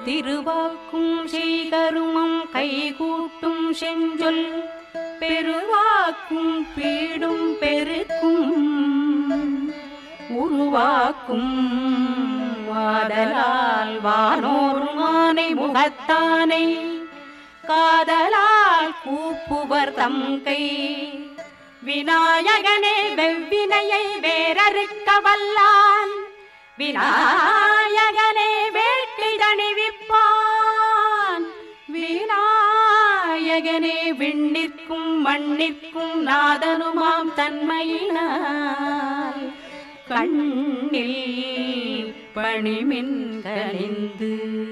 திருவாக்கும் செய்கருமம் கைகூட்டும் செஞ்சொல் பெருவாக்கும் பீடும் பெருக்கும் உருவாக்கும் வாதலால் வானோர் மானை முகத்தானை காதலால் கூப்புவர் தம் கை விநாயகனே வெவ்வினையை வேறறுக்க வல்லான் விநாயகனே வேட்கை தணிவிப்பான் விநாயகனே விண்ணிற்கும் மண்ணிற்கும் நாதனுமாம் தன்மையினால் கண்ணில் பணிமின் கனிந்து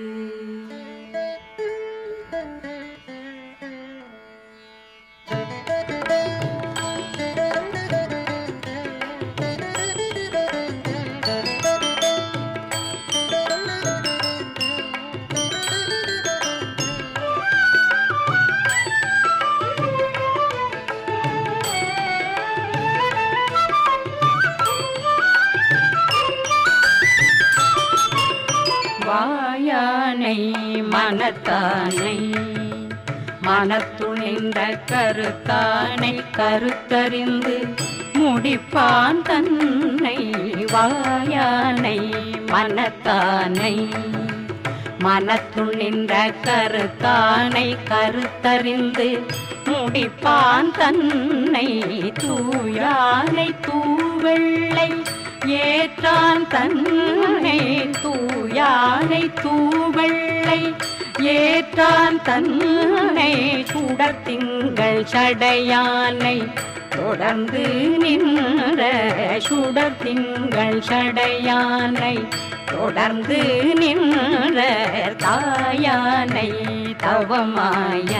வாயானை மனத்தானை மனத்துணிந்த கருத்தானை கருத்தறிந்து முடிப்பான் தன்னை வாயானை மனத்தானை மனத்துணிந்த கருத்தானை கருத்தறிந்து முடிப்பான் தன்னை தூயானை தூவெள்ளை ஏற்றான் தன்னை தூயானை தூவெள்ளை ஏற்றான் தன்னை சுடத்திங்கள் சடையானை தொடர்ந்து நின்ற சுடத்திங்கள் சடையானை தொடர்ந்து நின்ற தாயானை தவமாய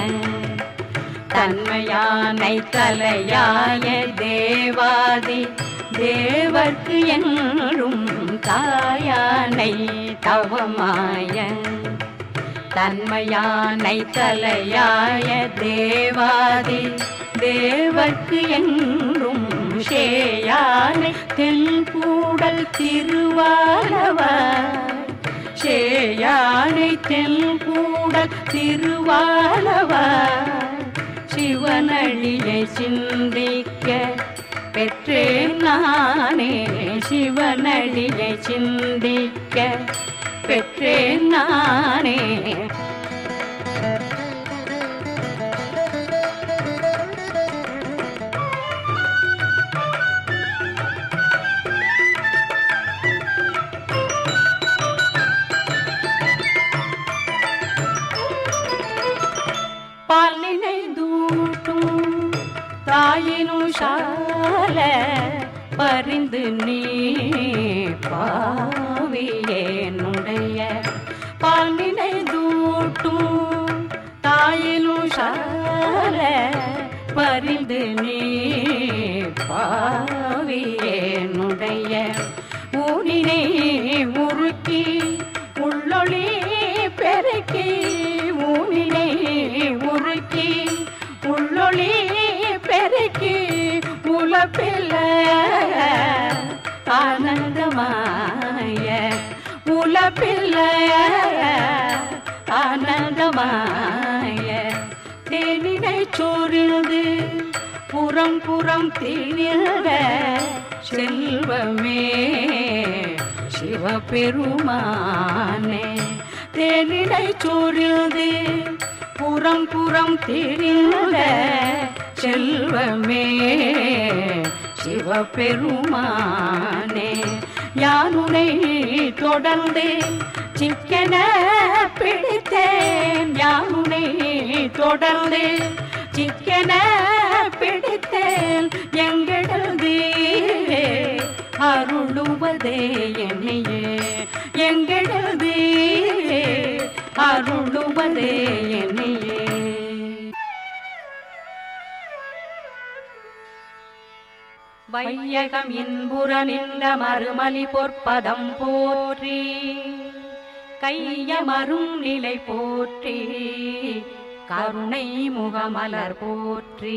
தன்மையானை தலையாய தேவாதி தேவர்க்கு என்றும் தாயானை தவமாய தன்மையானை தலையாய தேவாதி தேவர்க்கு என்றும் சேயானை தென்பூடல் திருவாலவர் சேயானை தென்பூடல் திருவாலவர் சிவனழியை சிந்திக்க பெற்றேன் நானே சிவனழியை சிந்திக்க பெற்றேன் நானே பாலினை தூட்டும் தாயினும் சால பரிந்து நீ பாவியேனுடைய பாலினை தூட்டும் தாயினும் சால பரிந்து நீ பாவியேனுடைய ஊனினை முறுக்கி உள்ளொளி பெருக்கி ஊனினை உருக்கி உள்ளொளி பெருக்கி உலப்பில்ல ஆனந்தமாய உலப்பில்ல ஆனந்தமாய தேனினை சோர்ந்து புறம் புறம் திணித செல்வமே சிவபெருமானே தேனிடை சோர்ந்து புறம் புறம் திரிந்த செல்வமே சிவபெருமானே யானுனை தொடர்ந்து சிக்கன பிடித்தேன் யானுனை தொடர்ந்து சிக்கன பிடித்தேன் எங்கிடந்து அருளுவதே என்னையே எங்கிடது அருளுவதே என்னையே வையகம் இன்புற நின்ற மறுமலி பொற்பதம் போற்றி கையமரும் நிலை போற்றி கருணை முகமலர் போற்றி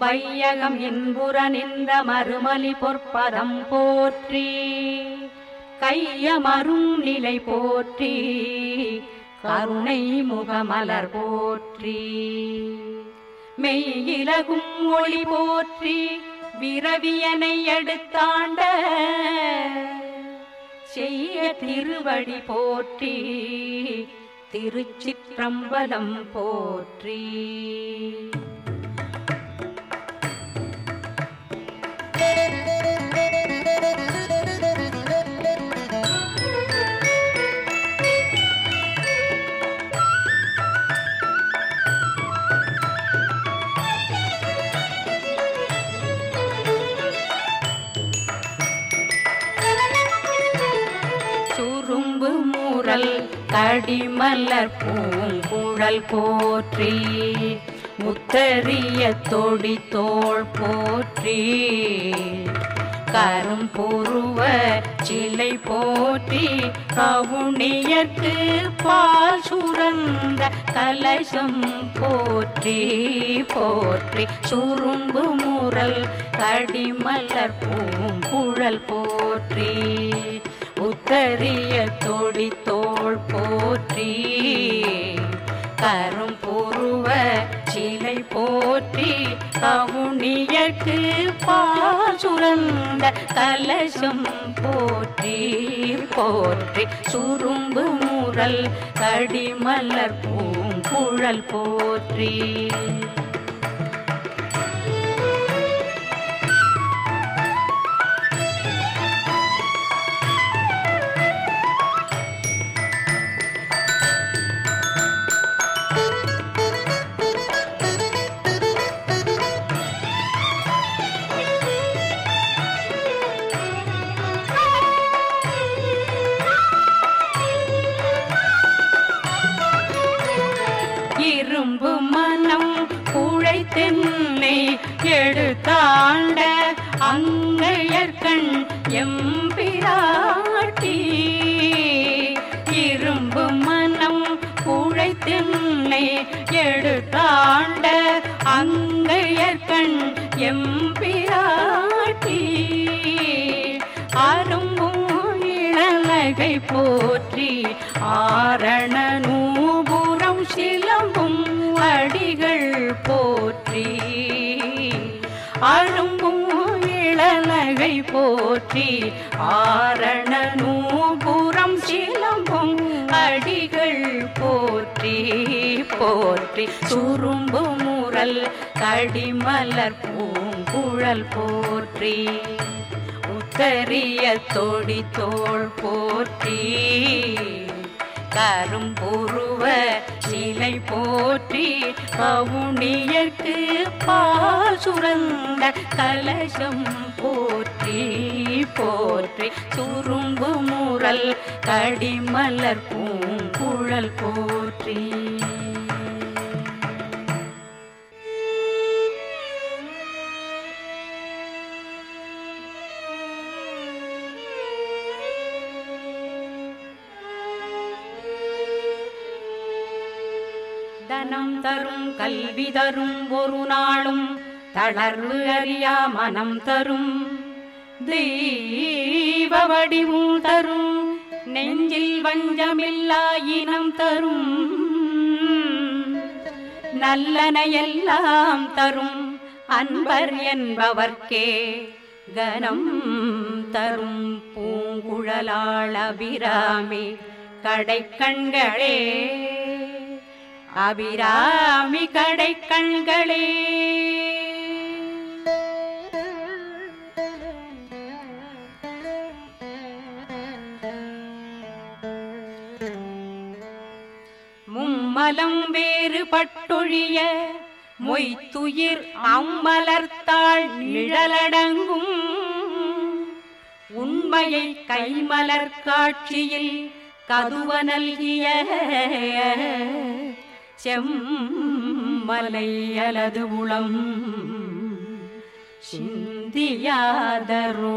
வையகம் இன்புற நின்ற மறுமலி பொற்பதம் போற்றி கையமரும் நிலை போற்றி கருணை முகமலர் போற்றி மெய்யிலகும் ஒளி போற்றி விரவியனை எடுத்தாண்ட செய்ய திருவடி போற்றி திருச்சிற்றம்பலம் போற்றி சுரும்பு மூரல் கடிமலர் பூங்குழல் போற்றி முத்தரிய தொடி தோள் போற்றி கரும்புருவ சிலை போற்றி கவுனியற்கு பால் சுரந்த கலசம் போற்றி போற்றி சுரும்பு முரல் கடிமலர் பூங்குழல் போற்றி உத்தரிய தொடி தோள் போற்றி கரும்புருவ சிலை போற்றி கவுனியற்கு பால் சுரந்த கலசம் போற்றி போற்றி சுரும்பு முரல் கடிமலர் பூங்குழல் போற்றி இரும்பு மனம் குழைத்தென்னை எடுத்தாண்ட அங்கையர்கண் எம்பிராட்டி இரும்பு மனம் குழைத்தென்னை எடுத்தாண்ட அங்கையர்கண் எம்பிராட்டி அரும்பும் இளநகை போற்றி ஆரண நூபுரம் சிலம்பும் அடிகள் போற்றி அரும்பும் இளநகை போற்றி ஆரண நூபுரம் சிலம்பும் அடிகள் போற்றி போற்றி சுரும்பு முரல் கடிமலர் பூங்குழல் போற்றி உத்தரிய தொடி தோள் போற்றி கரும்புருவ சிலை போற்றி கவுனியற்கு பால் சுரந்த கலசம் போற்றி போற்றி சுரும்பு முரல் கடிமலர் பூங்குழல் போற்றி தனம் தரும் கல்வி தரும் ஒரு நாளும் தளர்வு அறியா மனம் தரும் தெய்வ வடிவும் தரும் நெஞ்சில் வஞ்சமில்லா இனம் தரும் நல்லனையெல்லாம் தரும் அன்பர் என்பவர்க்கே கனம் தரும் பூங்குழலாள் அபிராமி கடைக்கண்களே அபிராமி கடைக்கண்களே மும்மலம் வேறுபட்டொழிய மொய்த்துயிர் அம்மலர்த்தாள் நிழலடங்கும் உண்மையை கைமலர் காட்சியில் கதுவ நல்கிய செம்மலை அலது உளம் சிந்தியாதரோ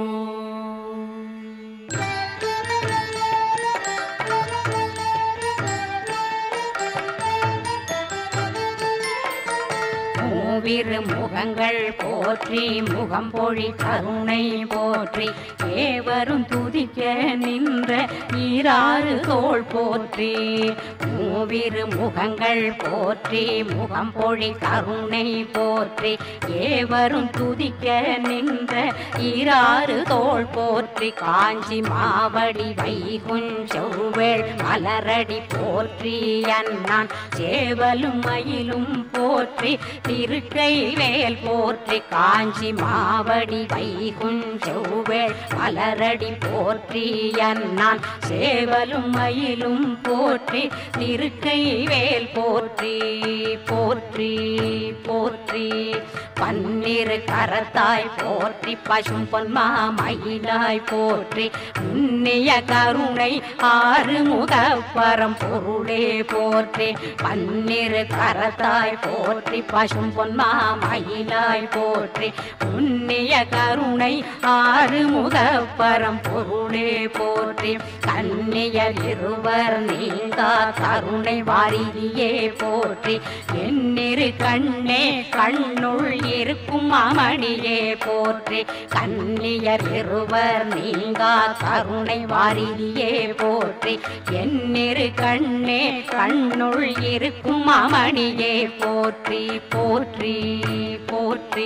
மூவிரு முகங்கள் போற்றி முகம் பொழி கருணை போற்றி ஏவரும் துதிக்க நின்ற ஈராறு தோள் போற்றி மூவிரு முகங்கள் போற்றி முகம் பொழி கருணை போற்றி ஏவரும் துதிக்க நின்ற ஈராறு தோள் போற்றி காஞ்சி மாவடி வைகுஞ்செவ்வேள் மலரடி போற்றி அண்ணான் சேவலும் மயிலும் போற்றி திருக்கை வேல் போற்றி காஞ்சி மாவடி வைகுஞ்செவ்வேள் மலரடி போற்றி அண்ணான் சேவலும் மயிலும் போற்றி திருக்கை வேல் போற்றி போற்றி போற்றி பன்னிரு கரத்தாய் போற்றி பசும் பொன்மா மயிலாய் போற்றி உன்னிய கருணை ஆறு முகப்பரம் பொருளே போற்றி பன்னிரு கரத்தாய் போற்றி பசும் பொன்மா மயிலாய் போற்றி உன்னிய கருணை ஆறு முகப்பரம் பொருளே போற்றி கன்னியர் இருவர் நீங்கா கருணை வாரிதியே போற்றி என்னிரு கண்ணே கண்ணுள் இருக்கும் அமணியே போற்றி கன்னியர் இருவர் நீங்கா கருணை வாரிதியே போற்றி என்னிரு கண்ணே கண்ணுள் இருக்கும் அமணியே போற்றி போற்றி போற்றி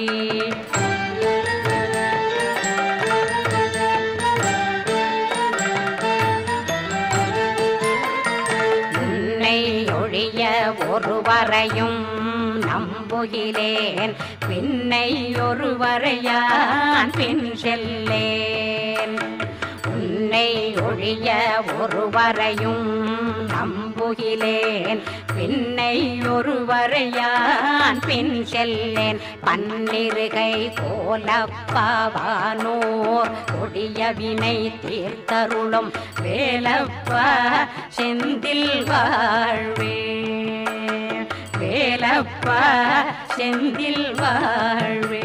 உன்னை ஒழிய ஒருவரையும் நம்புகிலேன் பின்னை ஒருவரையான் பின் செல்லேன் உன்னை ஒழிய ஒருவரையும் நம்புகிலேன் பின்னை ஒருவரையான் பின் செல்லேன் பன்னிருகை கோலப்பாவானோர் கொடிய வினை தீர்த்தருளும் வேலப்பா செந்தில் வாழ்வே வேலப்பா செந்தில் வாழ்வே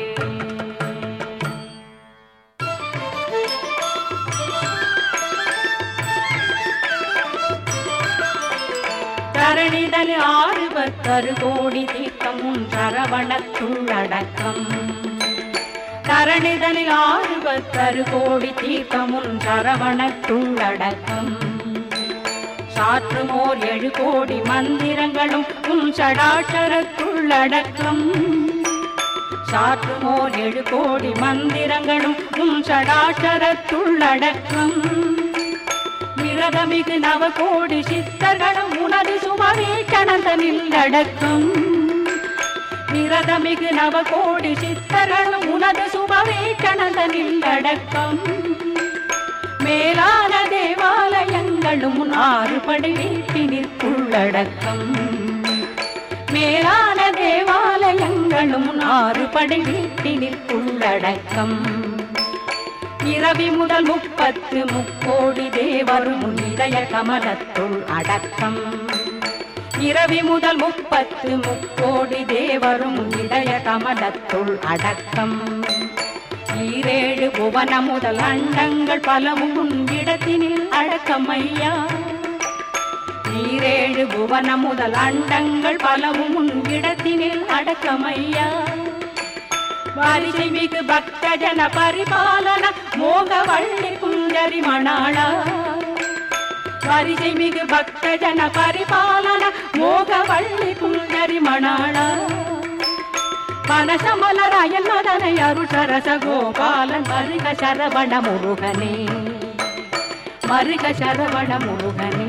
தரணிதல் ஆறுபத்தரு கோடி தீர்த்தம் உன் சரவணத்துள்ளடக்கம் தரணிதலில் ஆறுபத்தரு கோடி தீர்த்தம் உன் சரவணத்துள்ளடக்கம் சாற்றுமோர் எழு கோடி மந்திரங்களும் உன் சடாட்சரத்துள்ளடக்கம் சாற்றுமோர் எழு கோடி மந்திரங்களும் உன் சடாட்சரத்துள்ளடக்கம் விரதமிகு நவ கோடி சித்தர்களும் உனது சுமவே கணந்தனில் அடக்கம் விரதமிகு நவ கோடி சித்தர்களும் உனது சுமவே கணந்தனில் அடக்கம் மேலான தேவாலயங்களும் உன் ஆறுபடை வீட்டினிற்குள்ளடக்கம் மேலான தேவாலயங்களும் உன் ஆறுபடை வீட்டினிற்குள்ளடக்கம் இரவி முதல் முப்பத்து முக்கோடி தேவரும் உன் இதய கமலத்துள் அடக்கம் இரவி முதல் முப்பத்து முக்கோடி தேவரும் உன் இதய கமலத்துள் அடக்கம் ஈரேழு புவன முதல் அண்டங்கள் பலவும் உன் இடத்தினில் அடக்கமையா ஈரேழு புவன முதல் அண்டங்கள் பலவும் உன் இடத்தினில் அடக்கமையா வாரிசை மிகு பக்த ஜன பரிபாலன மோக வள்ளி குஞ்சரி மணாளா வாரிசை மிகு பக்த ஜன பரிபாலன மோக வள்ளி குஞ்சரி மணாளா மனசமலராயன் மதனை அருள் சரச கோபாலன் மருக சரவண முருகனே மருக சரவண முருகனே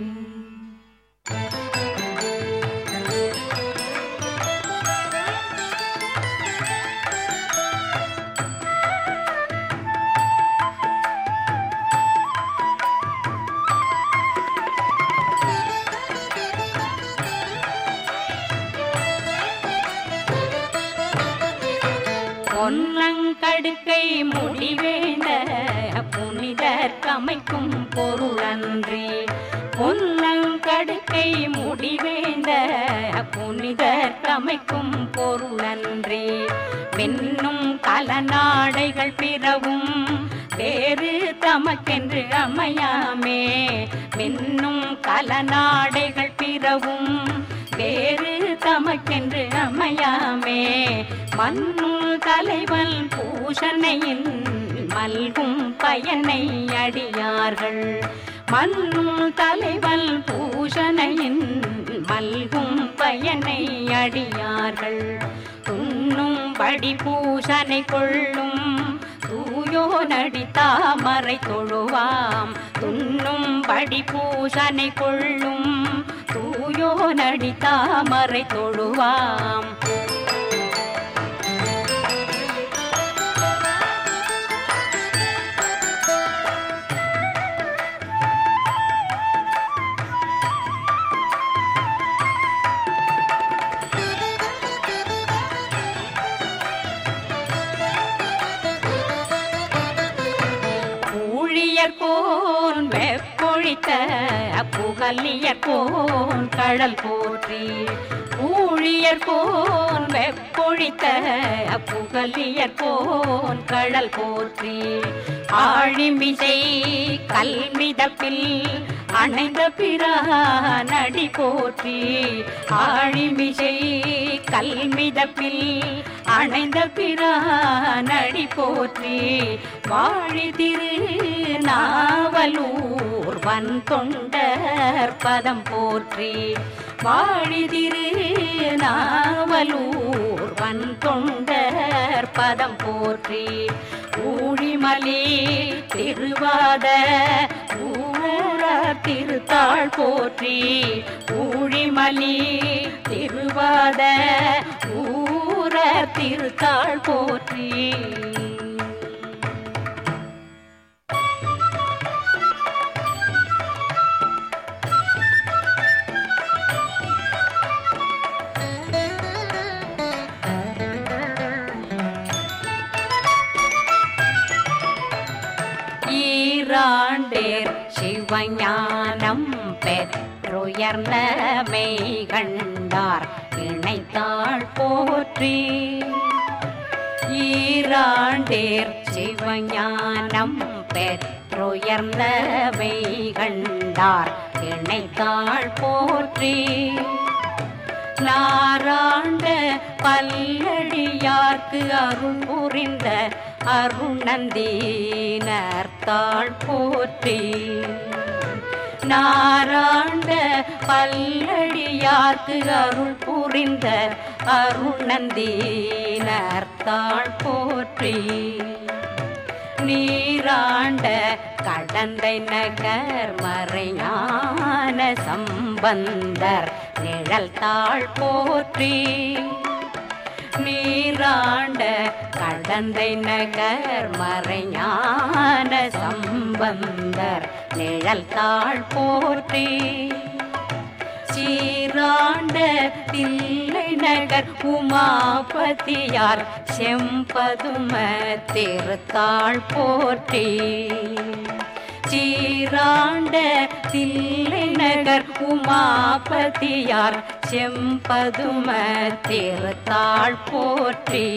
பொன்னங்கடுக்கை முடிவேண்ட புனிதர் கமைக்கும் பொருளன்றி பொன்னங்கடுக்கை முடிவேண்ட புனிதர் கமைக்கும் பொருளன்றி மின்னும் கலநாடைகள் பிறவும் வேறு தமக்கென்று அமையாமே மின்னும் கலநாடைகள் பிறவும் வேறு தமக்கென்று அமையாமே மண்ணுள் தலைவன் பூஷணையின் மல்கும் பயனை அடியார்கள் மண்ணுள் தலைவன் பூஷணையின் மல்கும் பயனை அடியார்கள் துண்ணும் படி பூஷனை கொள்ளும் தூயோ நடி தாமரை தொழுவாம் துண்ணும் படி பூஷனை கொள்ளும் தூயோ நடி தாமரை தொழுவாம் ஊழியர்கோன் வெப்பொழித்த புகலியர்கோன் கடல் போற்றி ஊழியர்கோன் வெப்பொழித்த புகலியர்கோன் கடல் போற்றி ஆழிமிசை கல்மிதப்பில் அணைந்த பிரானடி போற்றி ஆழிமிசை கல்மிதப்பில் அணைந்த பிரானடி போற்றி வாழி திரு நாவலூர் வன் தொண்டர் பதம் போற்றி வாழி திரு நாவலூர் வன் தொண்டர் பதம் போற்றி ஊழிமலி திருவாத ஊர திருத்தாள் போற்றி ஊழிமலி திருவாத ஊர திருத்தாள் போற்றி ஈராண்டேர் சிவஞானம் பெற்றுயர்ந்த மெய்கண்டார் இணைத்தாள் போற்றி ஈராண்டேர் சிவஞானம் பெற்றுயர்ந்த மெய்கண்டார் இணைத்தாள் போற்றி நாராண்ட பல்லடியார்க்கு அருள் புரிந்த அருணந்தீனர் தாழ் போற்றி நாராண்ட பல்லடியார்க்கு அருள் புரிந்த அருணந்தீனர் தாழ் போற்றி நீராண்ட கடந்தை நகர் மறைஞான சம்பந்தர் நிழல் தாழ் போற்றி நீராண்ட கடந்தை நகர் மறைஞான சம்பந்தர் நிழல் தாழ் போற்றி சீராண்ட தில்லை நகர் உமாபதியார் செம்பதும திருத்தாள் போற்றி சீராண்ட தில்லை நகர் உமாபதியார் செம்பதும திருத்தாள் போற்றி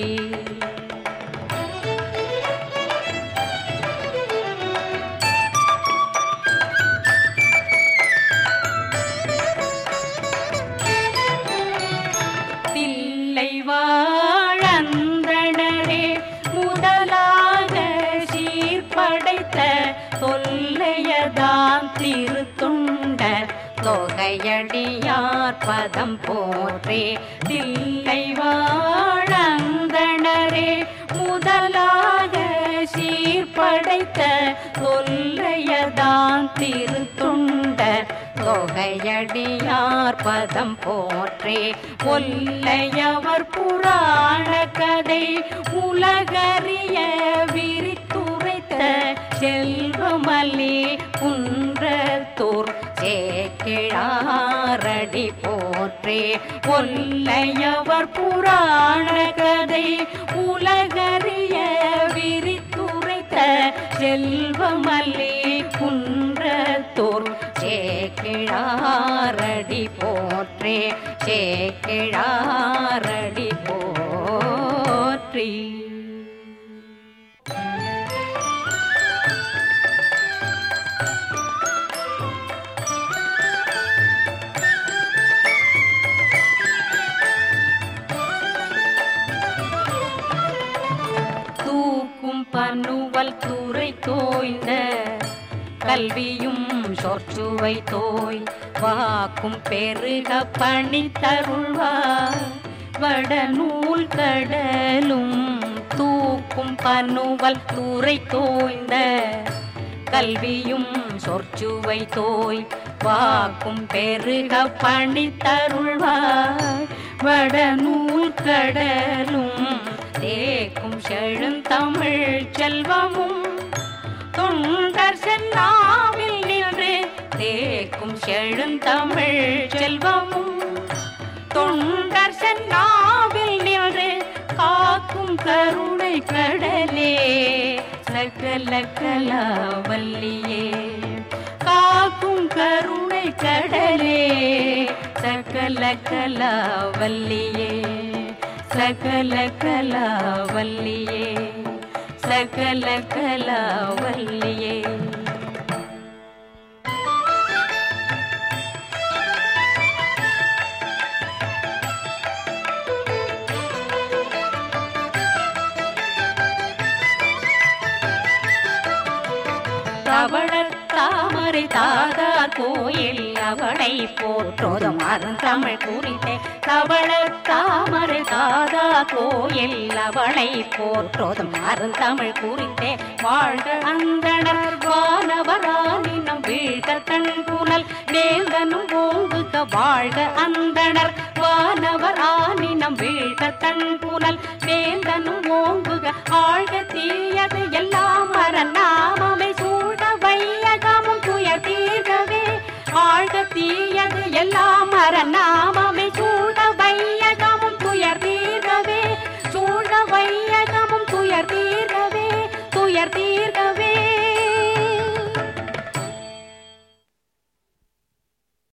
தில்லை வாழந்தனரே முதலாக சீர்படைத்த தொல்லையதாம் திருத்துண்டர் தொகையடியார் பதம் போற்றே தில்லை வாழந்தனரே முதலாக சீர்படைத்த தொல்லையதான் திருத்துண்டர் தொகையடியார் பதம் போற்றே ஒல்லையவர் புராண கதை உலகறிய விரித்துரைத்த செல்வமல்லி குன்றத்தூர் சேக்கிழாரடி போற்றே ஒல்லையவர் புராண கதை உலகறிய விரித்துரைத்த செல்வமல்லி குன்றத்தூர் சேக்கிழாரடி போற்றே சேக்கிழாரடி போற்றி பனுவல் துறை தோய்ந்த கல்வியும் சொற்சுவை தோய் வாக்கும் பெருக பணி தருள்வார் வடநூல் கடலும் தூக்கும் பனுவல் துறை தோய்ந்த கல்வியும் சொற்சுவை தோய் வாக்கும் பெருக பணி தருள்வார் வடநூல் கடலும் தேக்கும் செழுந்தமிழ் செல்வமும் தொண்டர் சென்னாவில் நின்று தேக்கும் செழுந்தமிழ் செல்வமும் தொண்டர் சென்னாவில் நின்று காக்கும் கருணை கடலே சகல கலாவல்லியே காக்கும் கருணை கடலே சகல கலாவல்லியே சகல கலாவல்லியே சகல கலாவல்லியே தவழத் தாமரை தாதார் கோயில் அவளை போற்றோதும் அருந்தமிழ் குறித்தே தவழத் தாமரை தாதா கோயில் அவளை போற்றோதும் அருந்தமிழ் குறித்தே வாழ்க அந்தணர் வானவரானினம் வீழ்க கண் புனல் வேந்தனும் ஓங்குக வாழ்க அந்தணர் வானவர் ஆனினம் வீழ்க தன் புனல் வேந்தனும் ஓங்குக ஆழ்க தீய